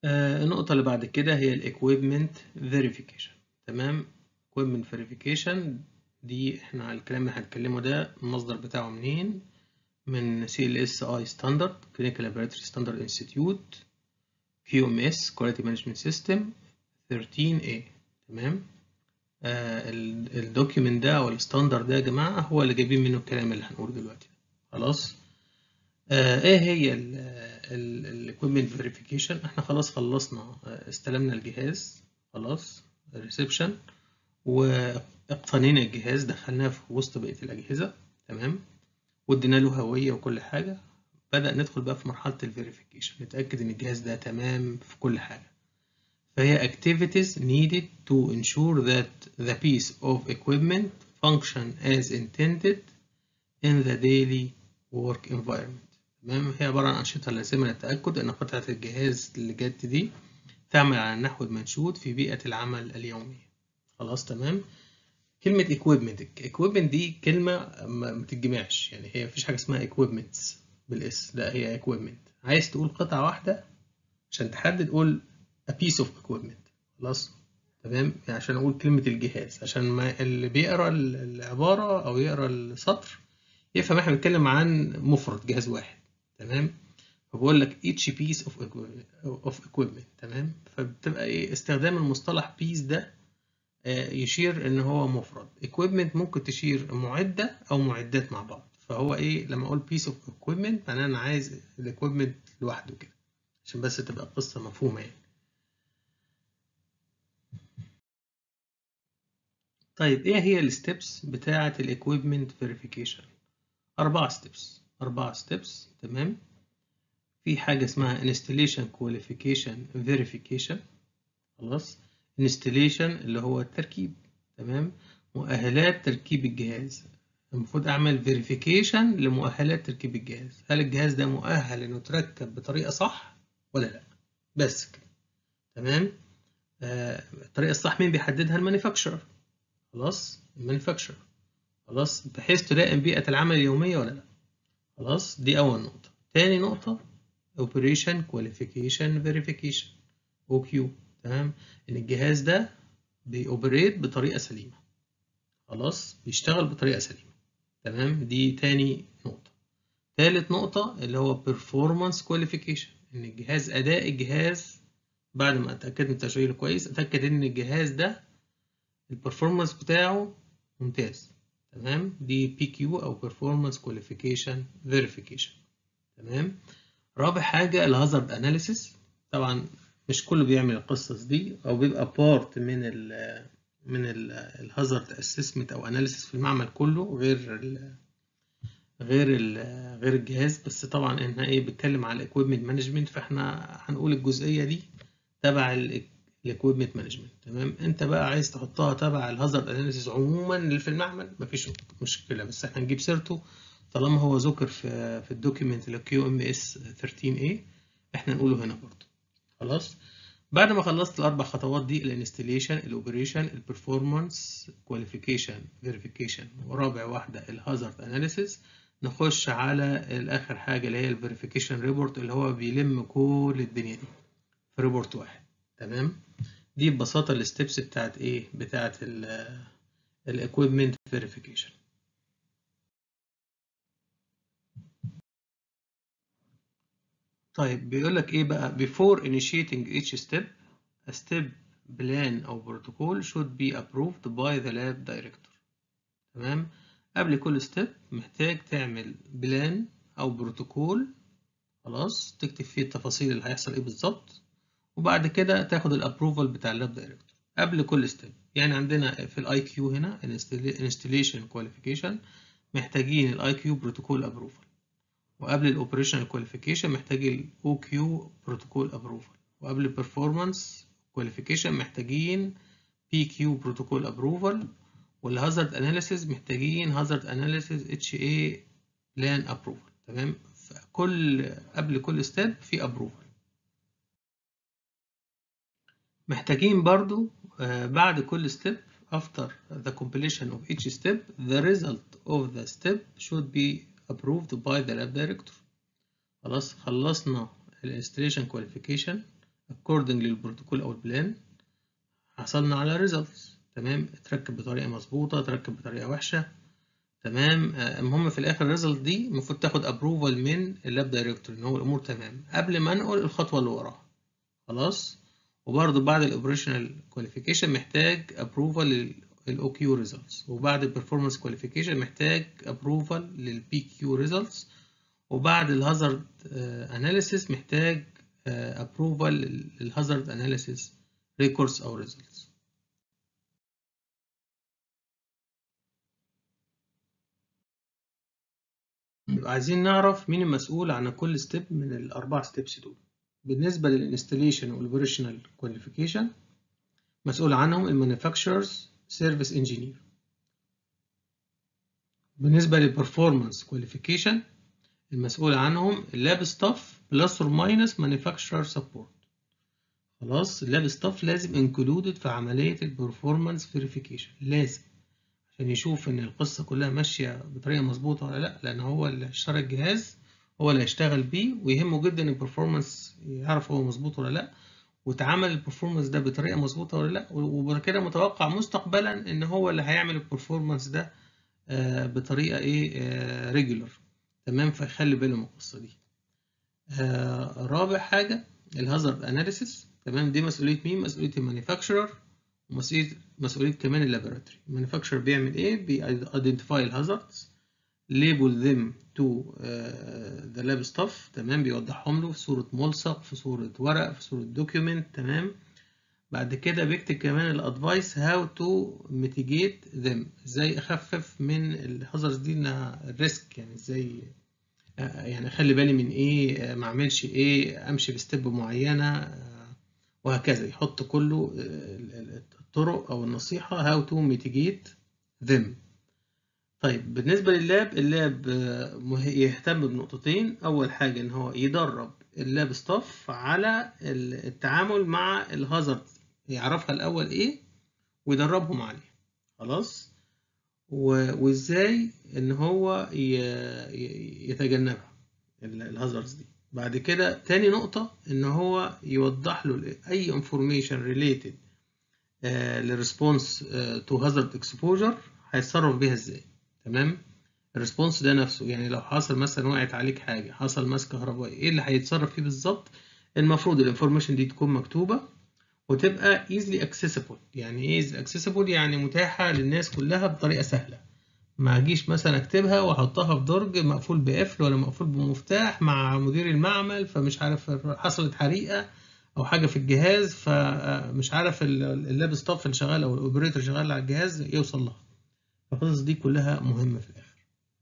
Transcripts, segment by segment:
آه النقطة اللي بعد كده هي ال equipment verification تمام equipment verification دي احنا الكلام اللي هنتكلمه ده المصدر بتاعه منين من CLSI Standard Clinical Laboratory Standard Institute QMS Quality Management System 13A تمام آه الدوكيمنت ده او الستاندرد ده يا جماعة هو اللي جايبين منه الكلام اللي هنقوله دلوقتي خلاص آه ايه هي الايكويبمنت فيريفيكيشن احنا خلاص خلصنا استلمنا الجهاز خلاص الريسبشن واقتنينا الجهاز دخلناه في وسط بقيه الاجهزه تمام وادينا له هويه وكل حاجه بدا ندخل بقى في مرحله الفيريفيكيشن نتاكد ان الجهاز ده تمام في كل حاجه فهي activities needed to ensure that the piece of equipment function as intended in the daily work environment تمام هي عبارة عن أنشطة لازمة للتأكد أن قطعة الجهاز اللي جت دي تعمل على النحو المنشود في بيئة العمل اليومية خلاص تمام كلمة equipment equipment دي كلمة ما بتتجمعش يعني هي مفيش حاجة اسمها equipments بالاس لا هي equipment عايز تقول قطعة واحدة عشان تحدد قول a piece of equipment خلاص تمام يعني عشان أقول كلمة الجهاز عشان ما اللي بيقرأ العبارة أو يقرأ السطر يفهم احنا بنتكلم عن مفرد جهاز واحد تمام فبقول لك each piece of equipment, of equipment تمام فبتبقى ايه استخدام المصطلح piece ده يشير ان هو مفرد equipment ممكن تشير معدة او معدات مع بعض فهو ايه لما اقول piece of equipment معناه انا عايز الاكويبمنت لوحده كده عشان بس تبقى القصة مفهومة يعني طيب ايه هي الستبس بتاعة الاكويبمنت فيريفيكيشن أربعة ستيبس أربعة ستيبس تمام في حاجة اسمها installation qualification verification خلاص installation اللي هو التركيب تمام مؤهلات تركيب الجهاز المفروض أعمل verification لمؤهلات تركيب الجهاز هل الجهاز ده مؤهل إنه يتركب بطريقة صح ولا لأ بس كده تمام آه الطريقة الصح مين بيحددها المانيفاكتشرر خلاص المانيفاكتشرر خلاص بحيث تلائم بيئة العمل اليومية ولا لا خلاص دي أول نقطة تاني نقطة Operation Qualification Verification OQ تمام إن الجهاز ده بيوبريت بطريقة سليمة خلاص بيشتغل بطريقة سليمة تمام دي تاني نقطة تالت نقطة اللي هو Performance Qualification إن الجهاز أداء الجهاز بعد ما أتأكد من تشغيله كويس أتأكد إن الجهاز ده البرفورمانس بتاعه ممتاز تمام دي بي كيو او performance qualification verification تمام رابع حاجه الهازارد اناليسيس طبعا مش كله بيعمل القصص دي او بيبقى بارت من ال من الهازارد اسسمنت او اناليسيس في المعمل كله غير ال غير ال غير الجهاز بس طبعا احنا ايه بنتكلم على الاكويبمنت مانجمنت فاحنا هنقول الجزئيه دي تبع الاكويبمنت مانجمنت تمام انت بقى عايز تحطها تبع الهازارد اناليسيس عموما اللي في المعمل مفيش مشكله بس احنا نجيب سيرته طالما هو ذكر في في الدوكيمنت اللي كيو ام اس 13 a احنا نقوله هنا برضه خلاص بعد ما خلصت الاربع خطوات دي الانستليشن الاوبريشن البرفورمانس كواليفيكيشن فيريفيكيشن ورابع واحده الهازارد اناليسيس نخش على الاخر حاجه اللي هي الفيريفيكيشن ريبورت اللي هو بيلم كل الدنيا دي في ريبورت واحد تمام دي ببساطة الستبس بتاعت ايه بتاعت الاكويبمنت فيريفيكيشن طيب بيقول لك ايه بقى before initiating each step a step plan او protocol should be approved by the lab director تمام قبل كل ستيب محتاج تعمل بلان او بروتوكول خلاص تكتب فيه التفاصيل اللي هيحصل ايه بالظبط وبعد كده تاخد الابروفال بتاع اللاب دايركتور قبل كل ستيب يعني عندنا في الاي كيو هنا انستليشن كواليفيكيشن محتاجين الاي كيو بروتوكول ابروفال وقبل الاوبريشنال كواليفيكيشن محتاج الاو كيو بروتوكول ابروفال وقبل البرفورمانس كواليفيكيشن محتاجين بي كيو بروتوكول ابروفال والهازارد اناليسيز محتاجين هازارد اناليسيز اتش اي بلان ابروفال تمام كل قبل كل ستيب في ابروفال محتاجين برضو آه بعد كل step after the completion of each step the result of the step should be approved by the lab director خلاص خلصنا ال installation qualification according للبروتوكول او البلان حصلنا على results تمام تركب بطريقه مظبوطه تركب بطريقه وحشه تمام المهم في الاخر الريزلت دي المفروض تاخد ابروفال من اللاب دايركتور ان هو الامور تمام قبل ما انقل الخطوه اللي وراها خلاص وبرده بعد الاوبريشنال كواليفيكيشن محتاج ابروفال للاو كيو ريزلتس وبعد البرفورمانس كواليفيكيشن محتاج ابروفال للبي كيو ريزلتس وبعد الهازارد اناليسيس محتاج ابروفال للهازارد اناليسيس ريكوردز او ريزلتس يبقى عايزين نعرف مين المسؤول عن كل ستيب من الأربع ستيبس دول بالنسبة للإنستليشن والأوبريشنال كواليفيكيشن مسؤول عنهم المانيفاكتشرز سيرفيس انجينير بالنسبة للبرفورمانس كواليفيكيشن المسؤول عنهم اللاب ستاف بلس اور ماينس مانيفاكتشرر سبورت خلاص اللاب ستاف لازم انكلودد في عملية البرفورمانس فيريفيكيشن لازم عشان يشوف ان القصة كلها ماشية بطريقة مظبوطة ولا لا لان هو اللي اشترى الجهاز هو اللي هيشتغل بيه ويهمه جدا البرفورمانس يعرف هو مظبوط ولا لا واتعمل البرفورمانس ده بطريقة مظبوطة ولا لا وبعد كده متوقع مستقبلا ان هو اللي هيعمل البرفورمانس ده بطريقة ايه ريجولر تمام فيخلي باله من القصة دي رابع حاجة الهازارد اناليسيس تمام دي مسؤولية مين مسؤولية المانيفاكتشرر ومسؤولية مسؤولية كمان اللابوراتوري المانيفاكتشر بيعمل ايه بيدنتيفاي الهازاردز label them to uh, the lab stuff تمام بيوضحهم له في صورة ملصق في صورة ورق في صورة دوكيومنت تمام بعد كده بيكتب كمان الادفايس هاو تو ميتيجيت ذم ازاي اخفف من الهازاردز دي انها الريسك يعني ازاي يعني اخلي بالي من ايه ما اعملش ايه امشي بستيب معينه وهكذا يحط كله الطرق او النصيحه هاو تو ميتيجيت ذم طيب بالنسبه لللاب اللاب يهتم بنقطتين اول حاجه ان هو يدرب اللاب ستاف على التعامل مع الهازارد يعرفها الاول ايه ويدربهم عليه خلاص وازاي ان هو يتجنبها الهازاردز دي بعد كده تاني نقطة ان هو يوضح له اي انفورميشن ريليتد للريسبونس تو هازارد اكسبوجر هيتصرف بيها ازاي تمام الريسبونس ده نفسه يعني لو حصل مثلا وقعت عليك حاجة حصل ماس كهربائي ايه اللي هيتصرف فيه بالظبط المفروض الانفورميشن دي تكون مكتوبة وتبقى easily accessible يعني ايه easily accessible يعني متاحة للناس كلها بطريقة سهلة ما اجيش مثلا اكتبها واحطها في درج مقفول بقفل ولا مقفول بمفتاح مع مدير المعمل فمش عارف حصلت حريقة او حاجة في الجهاز فمش عارف اللاب ستاف اللي شغال او الاوبريتور شغال على الجهاز يوصل لها القصص دي كلها مهمة في الآخر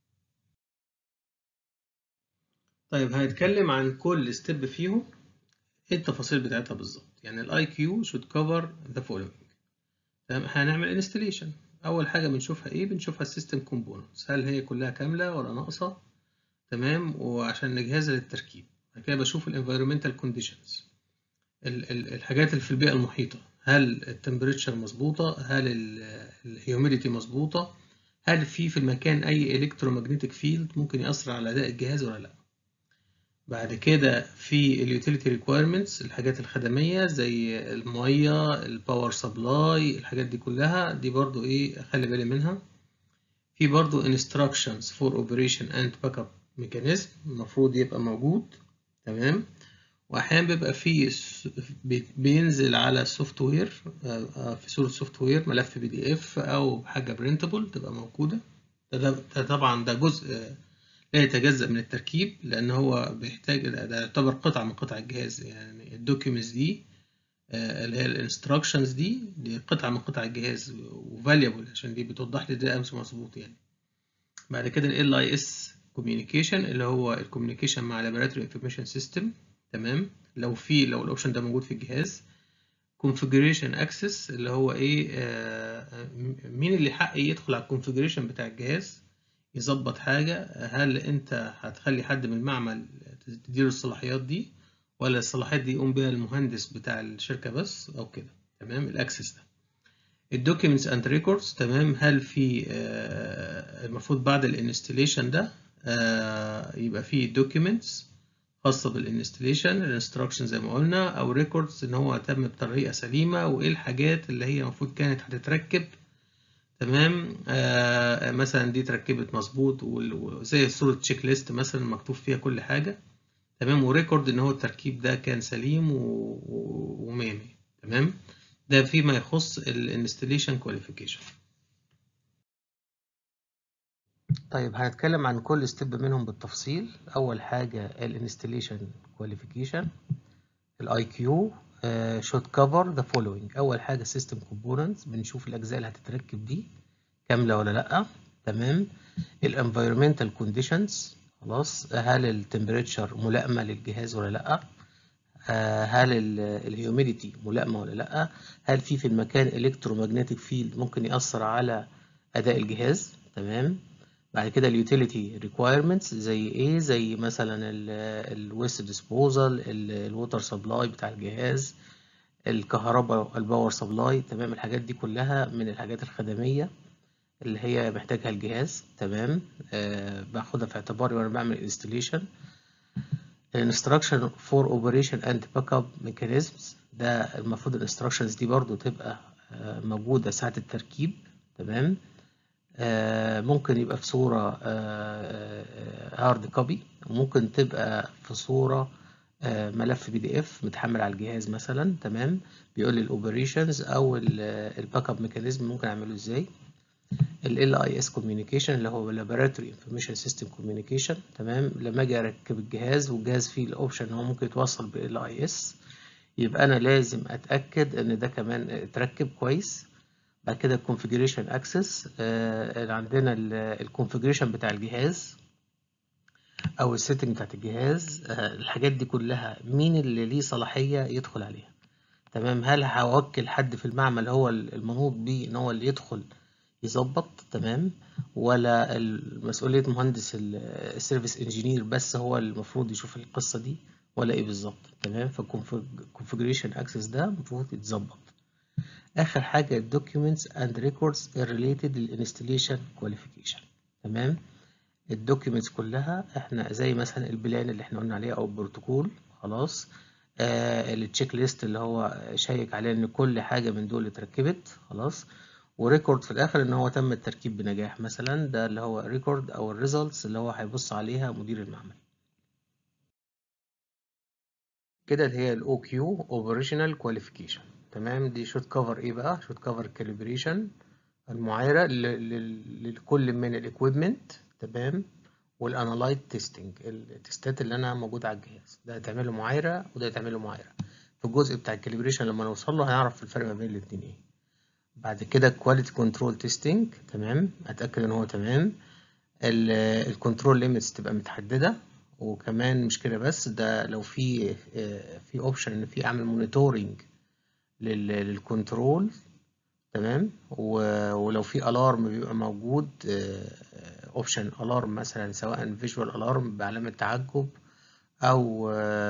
طيب هنتكلم عن كل ستيب فيهم ايه التفاصيل بتاعتها بالظبط يعني الاي كيو should cover the following تمام هنعمل انستليشن اول حاجه بنشوفها ايه بنشوفها السيستم كومبوننتس هل هي كلها كامله ولا ناقصه تمام وعشان نجهزها للتركيب بعد كده بشوف الانفيرومنتال كونديشنز الحاجات اللي في البيئه المحيطه هل التمبريتشر مظبوطه هل الهيوميديتي مظبوطه هل في في المكان اي الكترومagnetic فيلد ممكن ياثر على اداء الجهاز ولا لا بعد كده في اليوتيليتي ريكويرمنتس الحاجات الخدميه زي الميه الباور سبلاي الحاجات دي كلها دي برضو ايه اخلي بالي منها في برضو instructions for operation and backup mechanism المفروض يبقى موجود تمام واحيانا بيبقى في بينزل على السوفت وير في صوره سوفت وير ملف بي دي اف او حاجه برينتابل تبقى موجوده ده, ده طبعا ده جزء لا يتجزأ من التركيب لأن هو بيحتاج ده يعتبر قطعة من قطع الجهاز يعني الدوكيومنتس دي اللي هي الانستراكشنز دي دي قطعة من قطع الجهاز وفاليبل عشان دي بتوضح لي ده أمس مظبوط يعني بعد كده ال اي اس كوميونيكيشن اللي هو الكوميونيكيشن مع لابوراتوري انفورميشن سيستم تمام لو في لو الاوبشن ده موجود في الجهاز configuration access اللي هو ايه آه مين اللي حق يدخل على الكونفيجريشن بتاع الجهاز يظبط حاجة هل انت هتخلي حد من المعمل تديله الصلاحيات دي ولا الصلاحيات دي يقوم بيها المهندس بتاع الشركة بس او كده تمام الاكسس ده الدوكيومنتس اند ريكوردز تمام هل في آه المفروض بعد الانستليشن ده آه يبقى فيه دوكيومنتس خاصة بالانستليشن الانستراكشن زي ما قلنا او ريكوردز ان هو تم بطريقة سليمة وايه الحاجات اللي هي المفروض كانت هتتركب تمام آه مثلا دي اتركبت مظبوط وزي صورة تشيك ليست مثلا مكتوب فيها كل حاجة تمام وريكورد ان هو التركيب ده كان سليم ومية تمام ده فيما يخص الانستليشن كواليفيكيشن طيب هنتكلم عن كل ستيب منهم بالتفصيل اول حاجه الانستليشن كواليفيكيشن الاي كيو شوت كفر ذا فولوينج اول حاجه سيستم كومبوننتس بنشوف الاجزاء اللي هتتركب دي كامله ولا لا تمام الانفايرمنتال كونديشنز خلاص هل التمبريتشر ملائمه للجهاز ولا لا هل الهيوميديتي ملائمه ولا لا هل في في المكان الكترومagnetic فيلد ممكن ياثر على اداء الجهاز تمام بعد كده اليوتيليتي ريكويرمنتس زي ايه زي مثلا الويست ديسبوزال الووتر سبلاي بتاع الجهاز الكهرباء الباور سبلاي تمام الحاجات دي كلها من الحاجات الخدميه اللي هي محتاجها الجهاز تمام آه باخدها في اعتباري وانا بعمل انستليشن الانستراكشن فور اوبريشن اند باك اب ميكانيزمز ده المفروض الانستراكشنز دي برضو تبقى آه موجوده ساعه التركيب تمام آه ممكن يبقى في صورة هارد كوبي وممكن تبقى في صورة آه ملف بي دي اف متحمل على الجهاز مثلا تمام بيقول لي الاوبريشنز او الباك اب ميكانيزم ممكن اعمله ازاي ال اي اس كوميونيكيشن اللي هو لابوراتوري انفورميشن سيستم كوميونيكيشن تمام لما اجي اركب الجهاز والجهاز فيه الاوبشن ان هو ممكن يتوصل بال اي اس يبقى انا لازم اتاكد ان ده كمان اتركب كويس بعد كده الكونفيجريشن اكسس آه عندنا الكونفيجريشن بتاع الجهاز او السيتنج بتاعت الجهاز آه الحاجات دي كلها مين اللي ليه صلاحيه يدخل عليها تمام هل هوكل حد في المعمل هو المنوط بيه ان هو اللي يدخل يظبط تمام ولا مسؤوليه مهندس السيرفيس انجينير بس هو المفروض يشوف القصه دي ولا ايه بالظبط تمام فالكونفيجريشن اكسس ده المفروض يتظبط اخر حاجه الدوكيومنتس اند ريكوردز related للانستليشن كواليفيكيشن تمام الدوكيومنتس كلها احنا زي مثلا البلان اللي احنا قلنا عليها او البروتوكول خلاص آه التشيك ليست اللي هو شيك عليه ان كل حاجه من دول اتركبت خلاص وريكورد في الاخر ان هو تم التركيب بنجاح مثلا ده اللي هو ريكورد او الريزلتس اللي هو هيبص عليها مدير المعمل كده اللي هي الاو كيو اوبريشنال كواليفيكيشن تمام دي شوت كفر ايه بقى شوت كفر كاليبريشن المعايره لكل من الاكويبمنت تمام والانالايت تيستنج التستات اللي انا موجود على الجهاز ده هتعمل له معايره وده هتعمل له معايره في الجزء بتاع الكاليبريشن لما نوصل له هنعرف الفرق ما بين الاثنين ايه بعد كده كواليتي كنترول تيستنج تمام اتاكد ان هو تمام الكنترول ليميتس تبقى متحدده وكمان مش كده بس ده لو في في اوبشن ان في اعمل مونيتورنج للكنترول تمام ولو في الارم بيبقى موجود اوبشن الارم مثلا سواء فيجوال الارم بعلامه تعجب او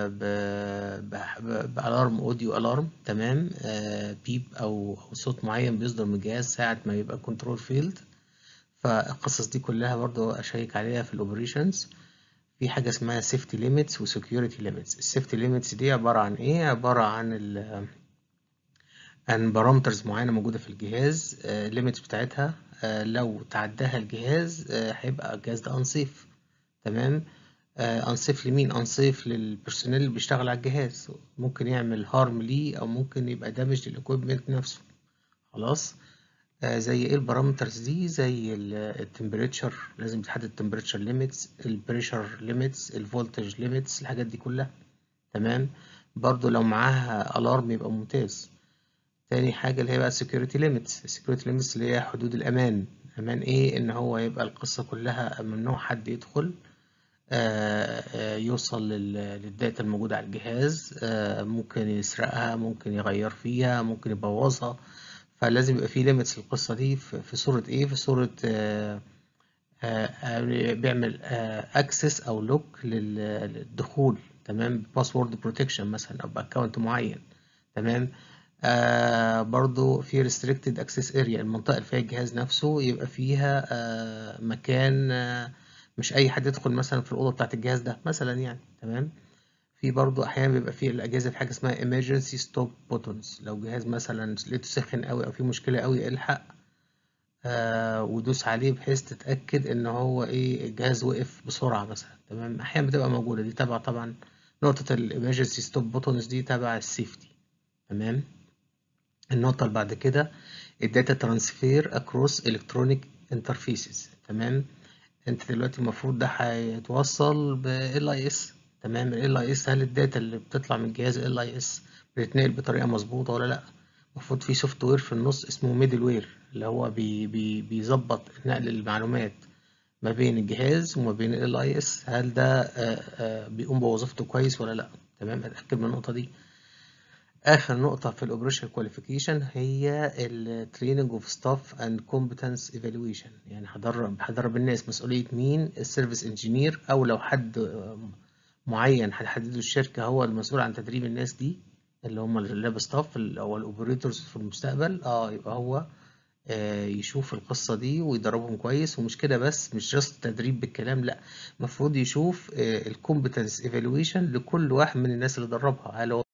بالارم اوديو الارم تمام بيب او صوت معين بيصدر من الجهاز ساعه ما يبقى كنترول فيلد فالقصص دي كلها برضو اشيك عليها في الاوبريشنز في حاجه اسمها سيفتي ليميتس وسكيورتي ليميتس السيفتي ليميتس دي عباره عن ايه عباره عن ال عن بارامترز معينه موجوده في الجهاز الليميتس بتاعتها لو تعداها الجهاز هيبقى الجهاز ده انصيف تمام انصيف لمين انصيف للبرسونيل اللي بيشتغل على الجهاز ممكن يعمل هارم ليه او ممكن يبقى دامج للاكويبمنت نفسه خلاص زي ايه البارامترز دي زي التمبريتشر لازم تحدد التمبريتشر ليميتس البريشر ليميتس الفولتج ليميتس الحاجات دي كلها تمام برضو لو معاها الارم يبقى ممتاز تاني حاجة اللي هي بقى security limits security limits اللي هي حدود الأمان أمان إيه إن هو يبقى القصة كلها ممنوع حد يدخل آآ آآ يوصل للداتا الموجودة على الجهاز ممكن يسرقها ممكن يغير فيها ممكن يبوظها فلازم يبقى في limits القصة دي في صورة إيه في صورة آآ بيعمل access أو لوك للدخول تمام باسورد بروتكشن مثلا أو بأكونت معين تمام آه برضو في restricted access area المنطقة اللي فيها الجهاز نفسه يبقى فيها آه مكان آه مش أي حد يدخل مثلا في الأوضة بتاعة الجهاز ده مثلا يعني تمام في برضو احيانا بيبقى في الاجهزه في حاجه اسمها emergency stop buttons لو جهاز مثلا لقيته سخن قوي او في مشكله قوي الحق آه ودوس عليه بحيث تتاكد ان هو ايه الجهاز وقف بسرعه مثلا تمام احيانا بتبقى موجوده دي تبع طبعا نقطه emergency stop buttons دي تبع السيفتي تمام النقطه اللي بعد كده الداتا ترانسفير اكروس الكترونيك انترفيسز تمام انت دلوقتي المفروض ده هيتوصل ب LIS تمام ال LIS هل الداتا اللي بتطلع من جهاز ال LIS بتتنقل بطريقه مظبوطه ولا لا المفروض في سوفت وير في النص اسمه ميدل وير اللي هو بي بي بيظبط نقل المعلومات ما بين الجهاز وما بين ال LIS هل ده آآ آآ بيقوم بوظيفته كويس ولا لا تمام اتاكد من النقطه دي اخر نقطه في الاوبريشن كواليفيكيشن هي التريننج اوف ستاف اند كومبتنس ايفالويشن يعني هدرب هدرب الناس مسؤوليه مين السيرفيس انجينير او لو حد معين هتحدده الشركه هو المسؤول عن تدريب الناس دي اللي هم اللاب ستاف او الاوبريتورز في المستقبل اه يبقى هو آه يشوف القصة دي ويدربهم كويس ومش كده بس مش جاست تدريب بالكلام لا المفروض يشوف الكومبتنس ايفالويشن لكل واحد من الناس اللي دربها هل هو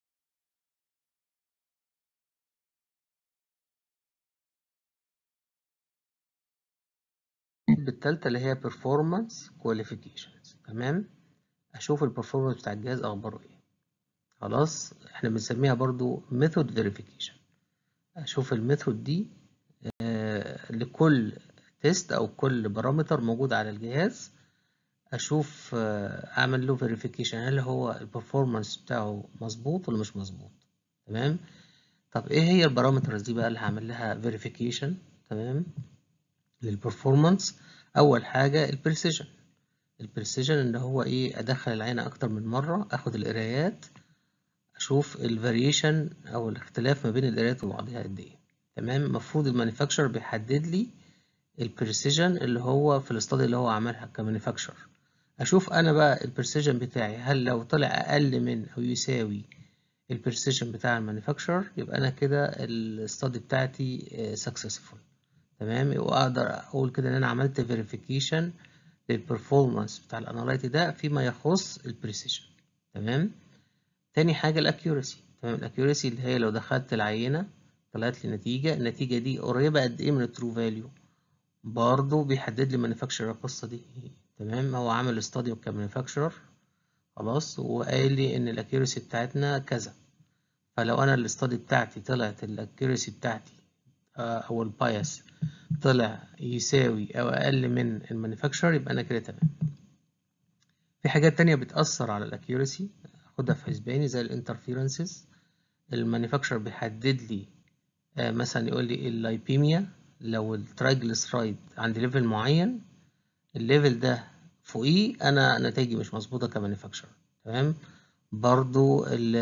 التالتة اللي هي performance qualifications تمام اشوف البرفورمانس بتاع الجهاز اخباره ايه خلاص احنا بنسميها برضو method verification اشوف الميثود دي آه لكل تيست او كل بارامتر موجود على الجهاز اشوف آه اعمل له verification هل هو البرفورمانس بتاعه مظبوط ولا مش مظبوط تمام طب ايه هي البارامترز دي بقى اللي هعمل لها verification تمام للبرفورمانس اول حاجه البريسيجن البريسيجن اللي هو ايه ادخل العينه اكتر من مره اخد القرايات اشوف الفاريشن او الاختلاف ما بين القرايات وبعضها قد ايه تمام المفروض المانيفاكتشر بيحدد لي البريسيجن اللي هو في الاستادي اللي هو عملها كمانيفاكتشر اشوف انا بقى البريسيجن بتاعي هل لو طلع اقل من او يساوي البريسيجن بتاع المانيفاكتشر يبقى انا كده الاستادي بتاعتي سكسسفول تمام واقدر اقول كده ان انا عملت فيريفيكيشن للبرفورمانس بتاع الانالايتي ده فيما يخص البريسيشن تمام تاني حاجه الاكيورسي تمام الاكيورسي اللي هي لو دخلت العينه طلعت لي نتيجه النتيجه دي قريبه قد ايه من الترو فاليو برضه بيحدد لي مانيفاكتشر القصه دي تمام هو عامل استاديو كمانيفاكتشر خلاص وقال لي ان الاكيورسي بتاعتنا كذا فلو انا الاستادي بتاعتي طلعت الاكيورسي بتاعتي او البايس طلع يساوي او اقل من المانيفاكتشر يبقى انا كده تمام في حاجات تانية بتأثر على الاكيورسي اخدها في حسباني زي الانترفيرنسز المانيفاكتشر بيحدد لي آه مثلا يقول لي اللايبيميا لو الترايجليسرايد عند ليفل معين الليفل ده فوقيه انا نتائجي مش مظبوطه كمانيفاكتشر تمام برضو ال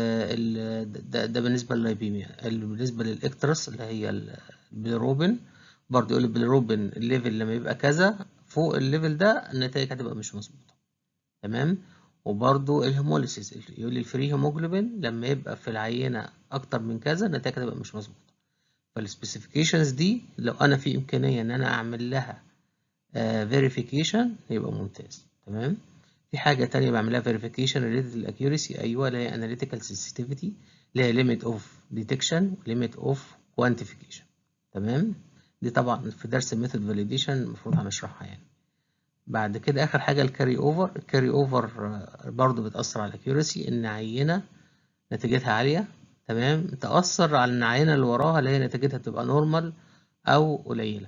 ال ده, ده بالنسبه لللايبيميا بالنسبه للاكترس اللي هي البيلروبين برضو يقول البيلروبين الليفل لما يبقى كذا فوق الليفل ده النتائج هتبقى مش مظبوطه تمام وبرضو الهيموليسيس يقول لي الفري هيموجلوبين لما يبقى في العينه اكتر من كذا النتائج هتبقى مش مظبوطه فالسبيسيفيكيشنز دي لو انا في امكانيه ان انا اعمل لها فيريفيكيشن يبقى ممتاز تمام في حاجة تانية بعملها verification related to accuracy أيوة اللي هي analytical sensitivity اللي هي limit of detection limit of quantification تمام دي طبعا في درس method validation المفروض هنشرحها يعني بعد كده آخر حاجة الكاري اوفر الكاري اوفر برضه بتأثر على accuracy إن عينة نتيجتها عالية تمام تأثر على العينة اللي وراها اللي هي نتيجتها تبقى نورمال أو قليلة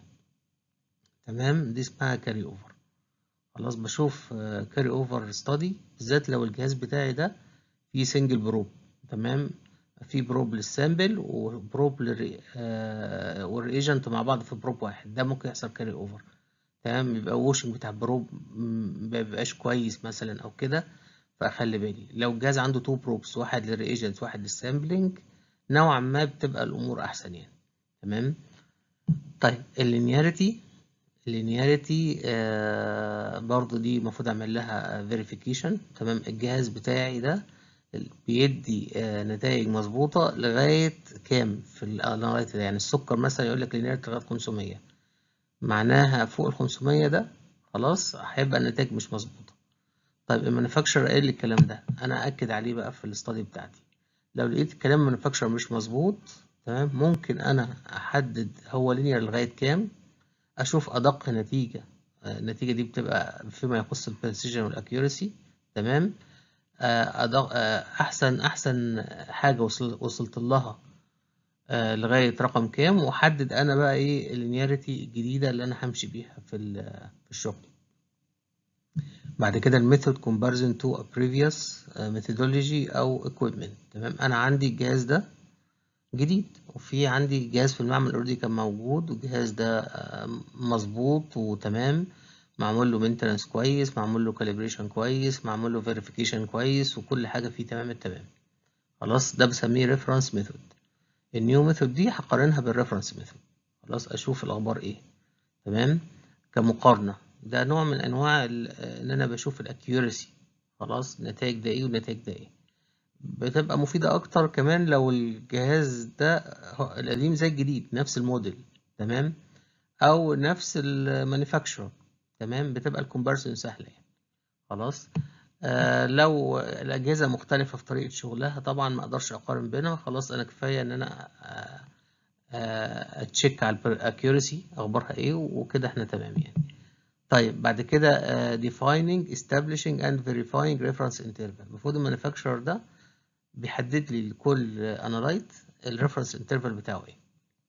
تمام دي اسمها كاري اوفر خلاص بشوف كاري اوفر ستادي بالذات لو الجهاز بتاعي ده فيه سنجل بروب تمام في بروب للسامبل وبروب للري... آه والريجنت مع بعض في بروب واحد ده ممكن يحصل كاري اوفر تمام يبقى ووشنج بتاع بروب مبيبقاش كويس مثلا او كده فاخلي بالي لو الجهاز عنده تو بروبس واحد للريجنت واحد للسامبلينج نوعا ما بتبقى الامور احسن يعني تمام طيب اللينياريتي اللينياريتي آه برضو دي المفروض اعمل لها فيريفيكيشن تمام الجهاز بتاعي ده بيدي آه نتائج مظبوطه لغايه كام في الانالايت ده يعني السكر مثلا يقول لك لينياريتي لغايه 500 معناها فوق ال 500 ده خلاص هيبقى النتائج مش مظبوطه طيب المانيفاكتشر قال لي الكلام ده انا اكد عليه بقى في الاستادي بتاعتي لو لقيت الكلام المانيفاكتشر مش مظبوط تمام ممكن انا احدد هو لينير لغايه كام اشوف ادق نتيجه النتيجه دي بتبقى فيما يخص البريسيجن والاكيورسي تمام أدق احسن احسن حاجه وصلت لها لغايه رقم كام واحدد انا بقى ايه اللينياريتي الجديده اللي انا همشي بيها في في الشغل بعد كده الميثود comparison to a previous methodology او equipment تمام انا عندي الجهاز ده جديد وفي عندي جهاز في المعمل اوريدي كان موجود والجهاز ده مظبوط وتمام معمول له مينتنس كويس معمول له كاليبريشن كويس معمول له فيريفيكيشن كويس وكل حاجه فيه تمام التمام خلاص ده بسميه ريفرنس ميثود النيو ميثود دي هقارنها بالريفرنس ميثود خلاص اشوف الاخبار ايه تمام كمقارنه ده نوع من انواع ان انا بشوف الاكيورسي خلاص النتائج ده ايه والنتائج ده ايه بتبقى مفيدة اكتر كمان لو الجهاز ده القديم زي الجديد نفس الموديل تمام او نفس المانيفاكتشر تمام بتبقى الكومبارسون سهلة يعني خلاص آه لو الاجهزة مختلفة في طريقة شغلها طبعا ما اقدرش اقارن بينها خلاص انا كفاية ان انا آه آه اتشيك على الاكيورسي اخبارها ايه وكده احنا تمام يعني طيب بعد كده uh, defining establishing and verifying reference interval المفروض المانيفاكتشر ده بيحدد لي لكل انالايت الريفرنس انترفال بتاعه ايه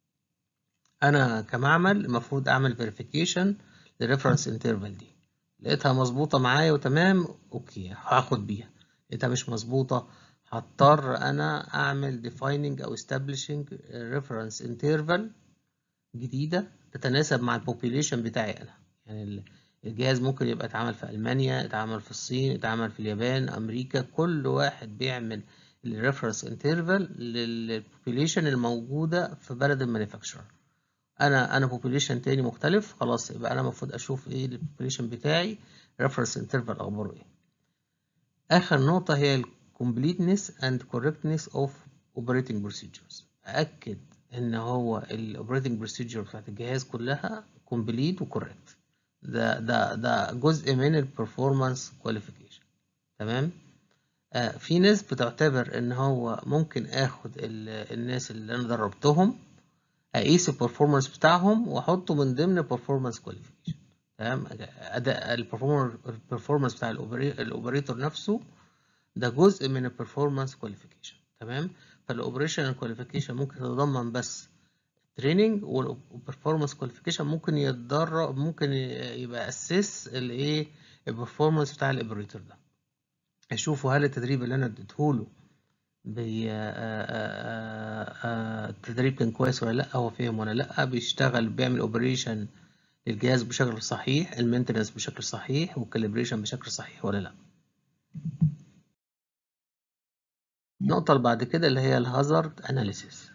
انا كمعمل المفروض اعمل فيريفيكيشن للريفرنس انترفال دي لقيتها مظبوطه معايا وتمام اوكي هاخد بيها لقيتها مش مظبوطه هضطر انا اعمل defining او establishing reference interval جديده تتناسب مع البوبيليشن بتاعي انا يعني الجهاز ممكن يبقى اتعمل في ألمانيا اتعمل في الصين اتعمل في اليابان أمريكا كل واحد بيعمل الريفرنس انترفال للبوبيليشن الموجودة في بلد المانيفاكتشر أنا أنا بوبيليشن تاني مختلف خلاص يبقى أنا المفروض أشوف إيه البوبيليشن بتاعي ريفرنس انترفال أخباره إيه آخر نقطة هي ال completeness and correctness of operating procedures أأكد إن هو ال operating procedure بتاعت الجهاز كلها complete و correct ده ده ده جزء من البرفورمانس كواليفيكيشن تمام آه في ناس بتعتبر ان هو ممكن اخد الناس اللي انا دربتهم اقيس البرفورمانس بتاعهم واحطه من ضمن البرفورمانس كواليفيكيشن تمام اداء البرفورمانس بتاع الاوبريتور نفسه ده جزء من البرفورمانس كواليفيكيشن تمام فالاوبريشنال كواليفيكيشن ممكن تتضمن بس تريننج والبرفورمانس كواليفيكيشن ممكن يتدرب ممكن يبقى اسس الايه البرفورمانس بتاع الاوبريتور ده اشوفوا هل التدريب اللي انا اديتهوله التدريب كان كويس ولا لا هو فاهم ولا لا بيشتغل بيعمل اوبريشن للجهاز بشكل صحيح المينتنس بشكل صحيح والكاليبريشن بشكل صحيح ولا لا النقطة اللي بعد كده اللي هي الهازارد اناليسيس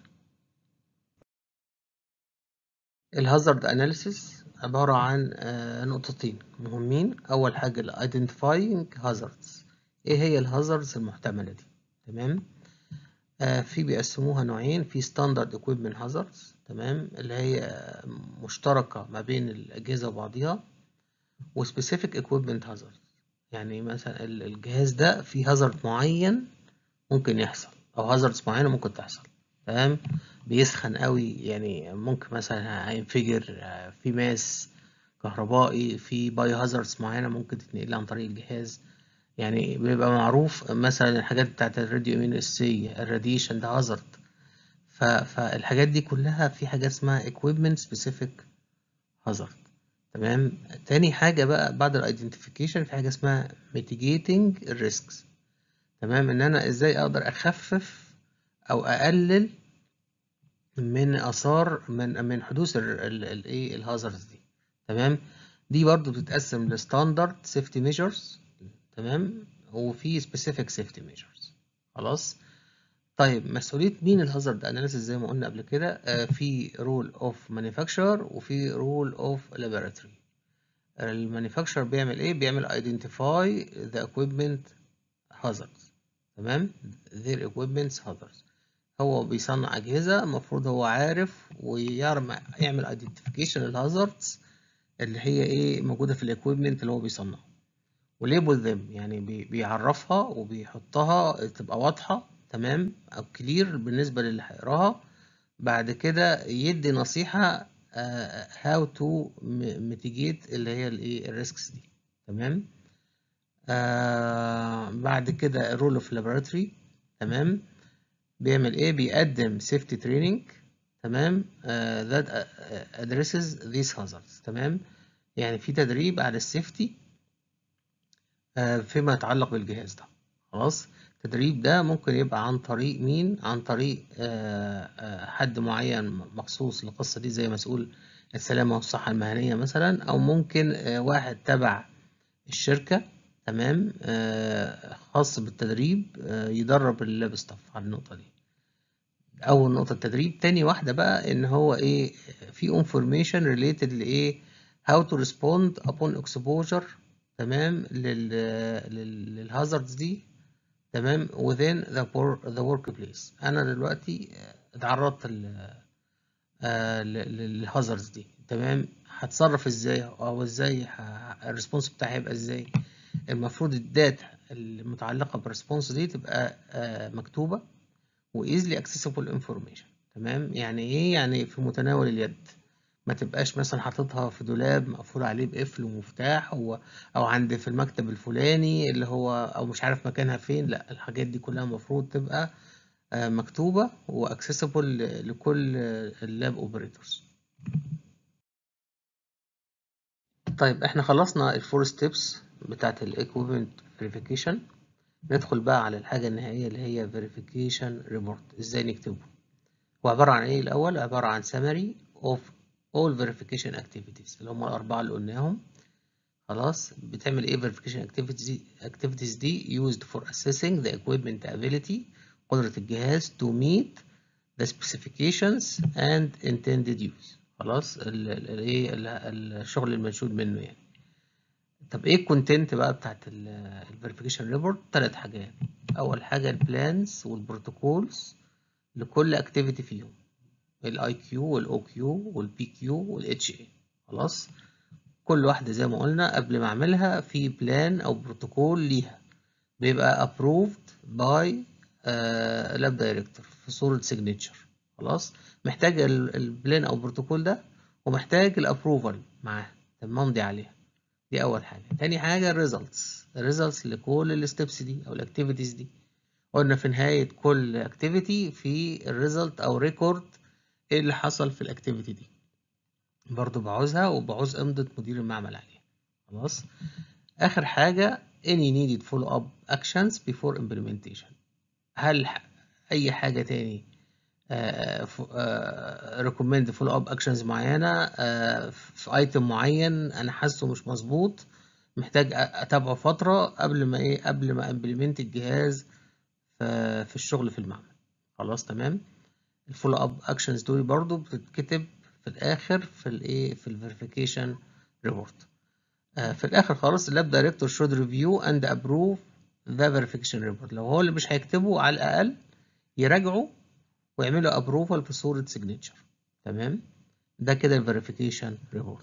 الهازارد اناليسيس عبارة عن نقطتين مهمين أول حاجة ال identifying hazards إيه هي الهازاردز المحتملة دي تمام آه في بيقسموها نوعين في standard equipment hazards تمام اللي هي مشتركة ما بين الأجهزة وبعضها و specific equipment hazards يعني مثلا الجهاز ده فيه هازارد معين ممكن يحصل أو هازاردز معينة ممكن تحصل تمام بيسخن قوي يعني ممكن مثلا هينفجر في ماس كهربائي في باي هازاردز معينة ممكن تتنقل عن طريق الجهاز يعني بيبقى معروف مثلا الحاجات بتاعت الراديو امينوسية الراديشن ده هازارد فالحاجات دي كلها في حاجة اسمها equipment specific hazard تمام تاني حاجة بقى بعد الايدنتيفيكيشن في حاجة اسمها mitigating risks تمام ان انا ازاي اقدر اخفف او اقلل من اثار من من حدوث الايه الهازاردز دي تمام دي برضو بتتقسم لستاندرد سيفتي ميجرز تمام وفي سبيسيفيك سيفتي ميجرز خلاص طيب مسؤوليه مين الهازارد اناليسيس زي ما قلنا قبل كده آه في رول اوف مانيفاكتشر وفي رول اوف لابوراتوري المانيفاكتشر بيعمل ايه بيعمل ايدنتيفاي ذا equipment hazards تمام their equipment hazards هو بيصنع أجهزة المفروض هو عارف ويعرف يعمل identification للهازاردز اللي هي ايه موجودة في الاكويبمنت اللي هو بيصنعه وليبل ذم يعني بي- بيعرفها وبيحطها تبقى واضحة تمام أو كلير بالنسبة للي هيقراها بعد كده يدي نصيحة آه، how to m- mitigate اللي هي الايه الريسكس دي تمام آه بعد كده الرول اوف لابوراتوري تمام بيعمل ايه بيقدم safety training تمام آه that uh, addresses these hazards تمام يعني في تدريب على السيفتي آه فيما يتعلق بالجهاز ده خلاص التدريب ده ممكن يبقى عن طريق مين عن طريق آه آه حد معين مخصوص للقصة دي زي مسؤول السلامة والصحة المهنية مثلا أو ممكن آه واحد تبع الشركة تمام آه خاص بالتدريب آه يدرب اللاب ستاف على النقطة دي اول نقطه التدريب تاني واحده بقى ان هو ايه في information related لايه how to respond upon exposure تمام لل لل- للهازاردز دي تمام within the wor- the workplace انا دلوقتي اتعرضت ل- آه، ل- ل- للهازاردز دي تمام هتصرف ازاي او ازاي ه- الريسبونس بتاعي هيبقى ازاي المفروض الداتا المتعلقه بالريسبونس دي تبقى آه، مكتوبه وايزلي اكسسبل انفورميشن تمام يعني ايه يعني في متناول اليد ما تبقاش مثلا حاططها في دولاب مقفول عليه بقفل ومفتاح او او عند في المكتب الفلاني اللي هو او مش عارف مكانها فين لا الحاجات دي كلها المفروض تبقى آه، مكتوبة واكسسبل لكل اللاب اوبريتورز طيب احنا خلصنا الفور ستيبس بتاعت الايكويبمنت فيريفيكيشن ندخل بقى على الحاجة النهائية اللي هي verification report ازاي نكتبه هو عبارة عن ايه الأول عبارة عن summary of all verification activities اللي هم الأربعة اللي قلناهم خلاص بتعمل ايه verification activities activities دي used for assessing the equipment ability قدرة الجهاز to meet the specifications and intended use خلاص ال- ال- ايه ال- الشغل المنشود منه يعني طب ايه الكونتنت بقى بتاعت الفيريفيكيشن ريبورت ثلاث حاجات اول حاجه البلانز والبروتوكولز لكل اكتيفيتي فيهم الاي كيو والاو كيو والبي كيو والاتش اي خلاص كل واحده زي ما قلنا قبل ما اعملها في بلان او بروتوكول ليها بيبقى approved by لاب دايركتور في صوره سيجنتشر خلاص محتاج البلان او البروتوكول ده ومحتاج الابروفال معاه ممضي عليها دي اول حاجه تاني حاجه الريزلتس الريزلتس لكل الستبس دي او الاكتيفيتيز دي قلنا في نهايه كل اكتيفيتي في الريزلت او ريكورد ايه اللي حصل في الاكتيفيتي دي برضو بعوزها وبعوز امضة مدير المعمل عليها خلاص اخر حاجه any needed follow up actions before implementation هل ح- اي حاجه تاني ريكومند فولو اب اكشنز معينه آه، في ايتم معين انا حاسه مش مظبوط محتاج أ- اتابعه فتره قبل ما ايه قبل ما امبلمنت الجهاز في في الشغل في المعمل خلاص تمام الفولو اب اكشنز دول برضو بتتكتب في الاخر في الايه في الفيريفيكيشن ريبورت في الاخر خالص اللاب دايركتور should review and approve the verification report لو هو اللي مش هيكتبه على الاقل يراجعه ويعملوا ابروفال في صورة سيجنتشر تمام ده كده الفيريفيكيشن ريبورت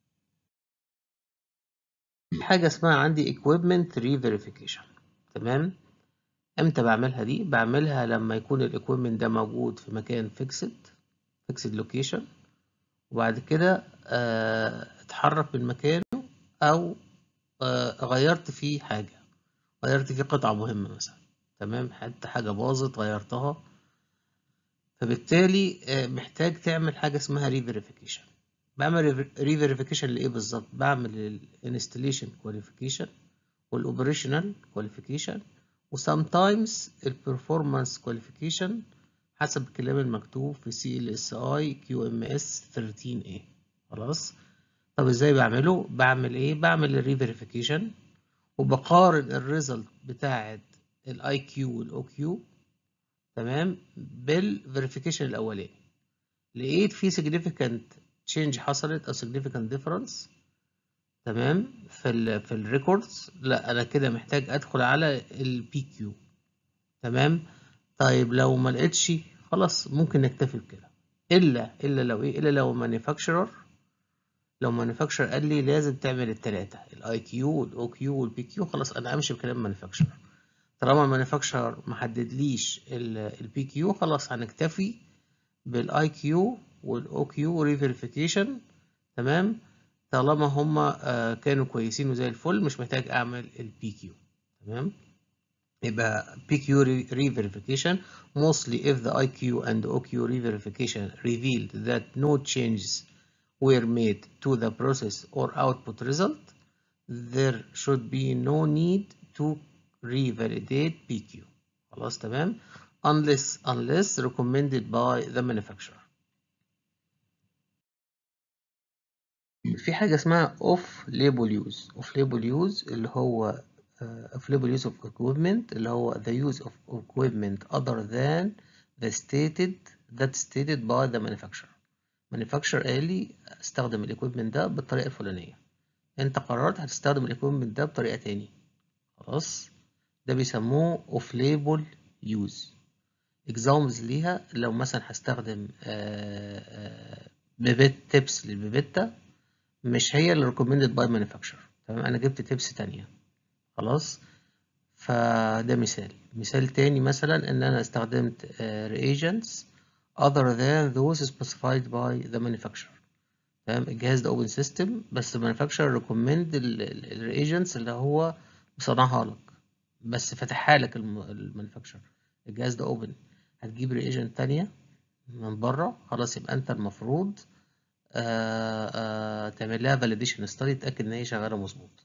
في حاجة اسمها عندي equipment re-verification تمام امتى بعملها دي بعملها لما يكون الايكويبمنت ده موجود في مكان فيكسد فيكسد لوكيشن وبعد كده آه، اتحرك من مكانه او آه، غيرت فيه حاجة غيرت فيه قطعة مهمة مثلا تمام حتى حاجة باظت غيرتها فبالتالي آه، محتاج تعمل حاجة اسمها ريفيريفيكيشن بعمل ريفيريفيكيشن لإيه بالظبط بعمل الانستليشن كواليفيكيشن والاوبريشنال كواليفيكيشن وسامتايمز البرفورمانس كواليفيكيشن حسب الكلام المكتوب في سي ال اس اي كيو ام اس 13 a خلاص طب ازاي بعمله بعمل ايه بعمل الريفيريفيكيشن وبقارن الريزلت بتاعه الاي كيو والاو كيو تمام بالفيريفيكيشن الاولاني لقيت في significant change حصلت او significant difference تمام في ال في الريكوردز لا انا كده محتاج ادخل على البي كيو تمام طيب لو ما لقيتش خلاص ممكن نكتفي بكده الا الا لو ايه الا لو مانيفاكتشرر لو مانيفاكتشر قال لي لازم تعمل التلاتة الاي كيو والاو كيو والبي كيو خلاص انا امشي بكلام مانيفاكتشر طالما المانيفاكتشر محددليش البي كيو خلاص هنكتفي بالاي كيو والاو كيو ريفيريفيكيشن تمام طالما هما آه كانوا كويسين وزي الفل مش محتاج اعمل البي كيو تمام يبقى PQ re-verification mostly if the IQ and OQ re-verification revealed that no changes were made to the process or output result there should be no need to revalidate PQ خلاص تمام unless unless recommended by the manufacturer في حاجة اسمها off label use off label use اللي هو uh, off label use of equipment اللي هو the use of equipment other than the stated that stated by the manufacturer manufacturer قال لي استخدم الايكويبمنت ده بالطريقة الفلانية انت قررت هتستخدم الايكويبمنت ده بطريقة تاني خلاص ده بيسموه off label use examples ليها لو مثلا هستخدم بيبت تيبس للبيبتا مش هي اللي recommended by manufacturer تمام انا جبت تيبس تانية خلاص فده مثال مثال تاني مثلا ان انا استخدمت reagents other than those specified by the manufacturer تمام الجهاز ده open system بس manufacturer recommend ال reagents اللي هو مصنعها لك بس فاتحها لك المانيفاكتشر الجهاز ده اوبن هتجيب ريجنت تانية من بره خلاص يبقى انت المفروض آآ آآ تعمل لها فاليديشن ستادي تتاكد ان هي شغاله مظبوط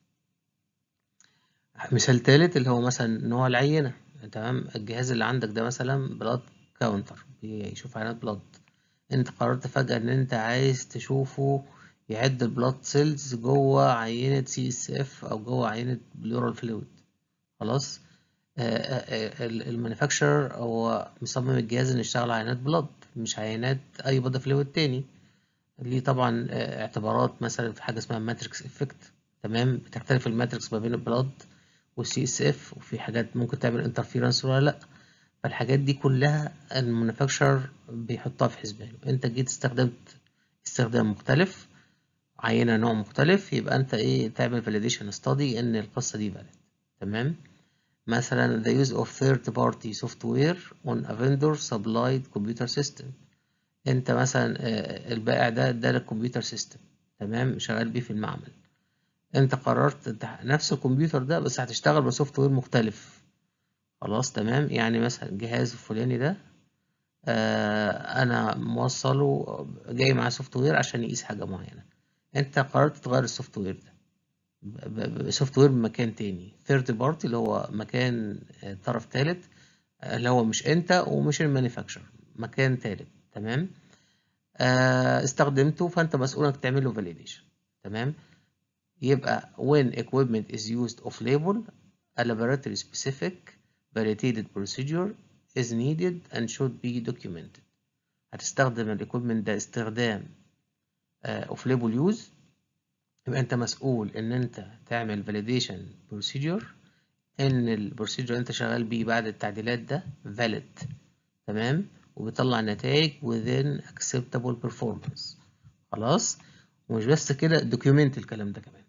مثال تالت اللي هو مثلا نوع العينه تمام الجهاز اللي عندك ده مثلا بلاد كاونتر بيشوف عينات بلاد انت قررت فجاه ان انت عايز تشوفه يعد البلاد سيلز جوه عينه سي اس اف او جوه عينه بلورال فلويد خلاص المانيفاكتشر هو مصمم الجهاز انه يشتغل على عينات بلاد مش عينات اي بودي فلويد تاني ليه طبعا اعتبارات مثلا في حاجه اسمها ماتريكس افكت تمام بتختلف الماتريكس ما بين البلاد والسي اس اف وفي حاجات ممكن تعمل انترفيرنس ولا لا فالحاجات دي كلها المانيفاكتشر بيحطها في حسبانه انت جيت استخدمت استخدام مختلف عينه نوع مختلف يبقى انت ايه تعمل فاليديشن ستادي ان القصه دي فاليد تمام مثلا the use of third party software on a vendor supplied computer system انت مثلا البائع ده ادالك كمبيوتر سيستم تمام شغال بيه في المعمل انت قررت نفس الكمبيوتر ده بس هتشتغل بسوفت وير مختلف خلاص تمام يعني مثلا الجهاز الفلاني ده آه انا موصله جاي معاه سوفت وير عشان يقيس حاجه معينه انت قررت تغير السوفت وير ده سوفت وير بمكان تاني ثيرد بارتي اللي هو مكان طرف تالت اللي هو مش انت ومش المانيفاكتشر مكان تالت تمام آه استخدمته فانت مسؤول انك تعمل له فاليديشن تمام يبقى when equipment is used off label a laboratory specific validated procedure is needed and should be documented هتستخدم الايكويبمنت ده استخدام اوف ليبل يوز يبقى انت مسؤول ان انت تعمل validation procedure ان البروسيجر اللي انت شغال بيه بعد التعديلات ده valid تمام وبيطلع نتائج within acceptable performance خلاص ومش بس كده document الكلام ده كمان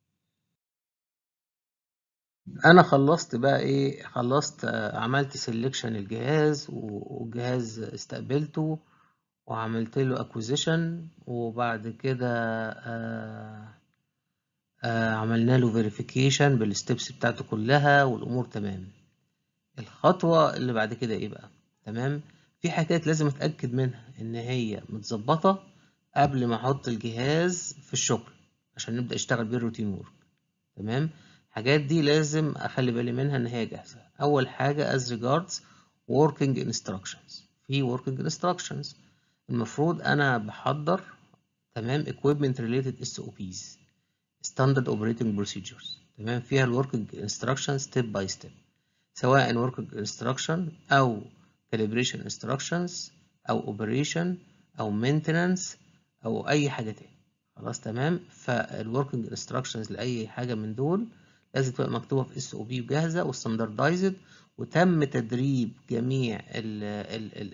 انا خلصت بقى ايه خلصت عملت سيلكشن الجهاز والجهاز استقبلته وعملت له اكوزيشن وبعد كده آه آه عملنا له فيريفيكيشن بالستبس بتاعته كلها والامور تمام الخطوه اللي بعد كده ايه بقى تمام في حاجات لازم اتاكد منها ان هي متظبطه قبل ما احط الجهاز في الشغل عشان نبدا اشتغل بيه الروتين وورك تمام الحاجات دي لازم اخلي بالي منها ان هي جاهزه اول حاجه as regards working instructions في working instructions المفروض انا بحضر تمام equipment related SOPs standard operating procedures تمام فيها ال working instructions step by step سواء working instruction او calibration instructions او operation او maintenance او اي حاجه تاني خلاص تمام فال working instructions لاي حاجه من دول لازم تبقى مكتوبه في اس او بي وجاهزه وستاندردايزد وتم تدريب جميع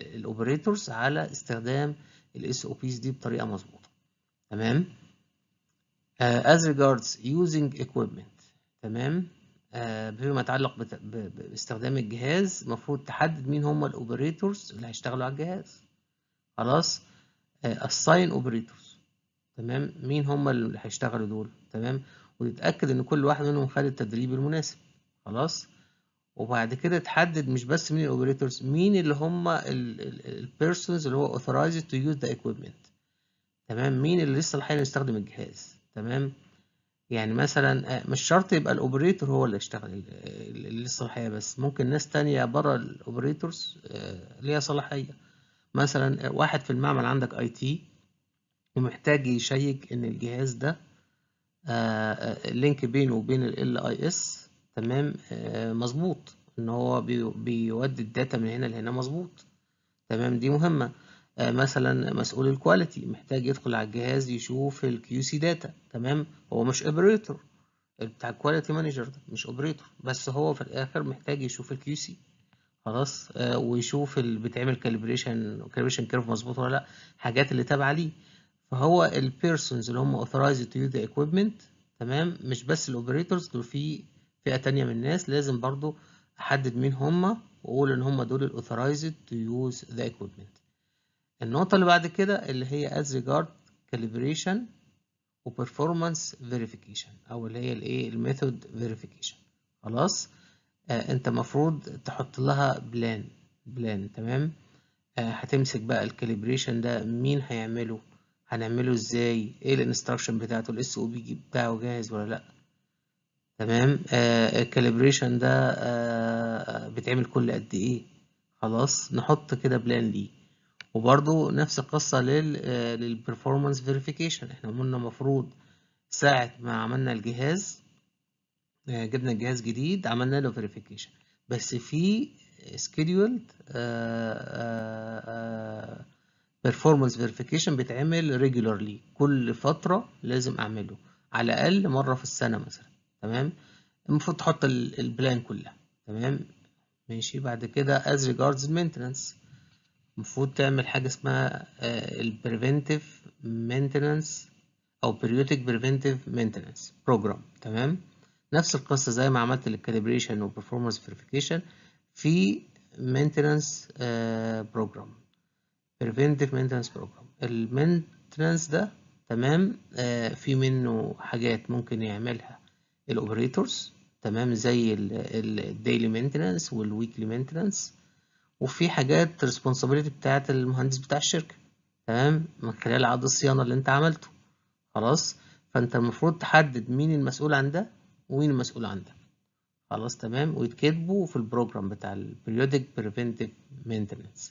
الاوبريتورز على استخدام الاس او بيز دي بطريقه مظبوطه تمام uh, as regards using equipment تمام آه فيما يتعلق بت... ب... باستخدام الجهاز المفروض تحدد مين هم الاوبريتورز اللي هيشتغلوا على الجهاز خلاص آه assign operators تمام مين هم اللي هيشتغلوا دول تمام وتتأكد ان كل واحد منهم خد التدريب المناسب خلاص وبعد كده تحدد مش بس مين الاوبريتورز مين اللي هم البيرسونز اللي هو authorized to use the equipment تمام مين اللي لسه الحين يستخدم الجهاز تمام يعني مثلا مش شرط يبقى الاوبريتور هو اللي يشتغل اللي الصلاحيه بس ممكن ناس تانية بره الاوبريتورز ليها صلاحيه مثلا واحد في المعمل عندك اي تي ومحتاج يشيك ان الجهاز ده اللينك بينه وبين ال اي اس تمام مظبوط ان هو بيودي الداتا من هنا لهنا مظبوط تمام دي مهمه مثلا مسؤول الكواليتي محتاج يدخل على الجهاز يشوف الكيو سي داتا تمام هو مش اوبريتور بتاع الكواليتي مانجر ده مش اوبريتور بس هو في الاخر محتاج يشوف الكيو سي خلاص آه ويشوف اللي بيتعمل كاليبريشن كاليبريشن كيرف مظبوط ولا لا حاجات اللي تابعه ليه فهو البيرسونز اللي هم authorized to use the equipment تمام مش بس الاوبريتورز دول في فئه تانية من الناس لازم برضو احدد مين هم واقول ان هم دول الاوثرايزد to use the equipment النقطة اللي بعد كده اللي هي as regard calibration و performance verification أو اللي هي الإيه الميثود verification خلاص آه أنت مفروض تحط لها بلان بلان تمام آه هتمسك بقى الكاليبريشن ده مين هيعمله هنعمله ازاي ايه الانستراكشن بتاعته الاس او بي بتاعه جاهز ولا لا تمام آه الكاليبريشن ده آه بيتعمل كل قد ايه خلاص نحط كده بلان ليه وبرضو نفس القصة لل للبرفورمانس فيريفيكيشن احنا قلنا المفروض ساعة ما عملنا الجهاز جبنا الجهاز جديد عملنا له فيريفيكيشن بس في scheduled performance verification بيتعمل regularly كل فترة لازم أعمله على الأقل مرة في السنة مثلا تمام المفروض تحط البلان كلها تمام ماشي بعد كده as regards maintenance المفروض تعمل حاجة اسمها ال preventive maintenance أو periodic preventive maintenance program تمام نفس القصة زي ما عملت للكاليبريشن و performance verification في maintenance program preventive maintenance program ال maintenance ده تمام في منه حاجات ممكن يعملها الاوبريتورز تمام زي الديلي مينتنانس والويكلي مينتنانس وفي حاجات responsibility بتاعت المهندس بتاع الشركة تمام من خلال عقد الصيانة اللي انت عملته خلاص فانت المفروض تحدد مين المسؤول عن ده ومين المسؤول عن ده خلاص تمام ويتكتبوا في البروجرام بتاع ال periodic preventive maintenance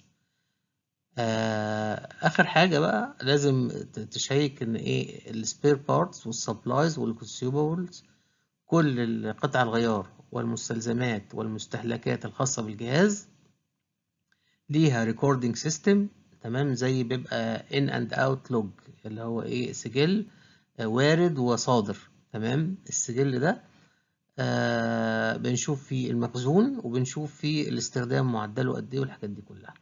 آه اخر حاجة بقى لازم تشيك ان ايه السبير بارتس والسبلايز والكونسيومبلز كل قطع الغيار والمستلزمات والمستهلكات الخاصة بالجهاز ليها ريكوردينج سيستم تمام زي بيبقى ان اند اوت لوج اللي هو ايه سجل وارد وصادر تمام السجل ده آه بنشوف فيه المخزون وبنشوف فيه الاستخدام معدله قد ايه والحاجات دي كلها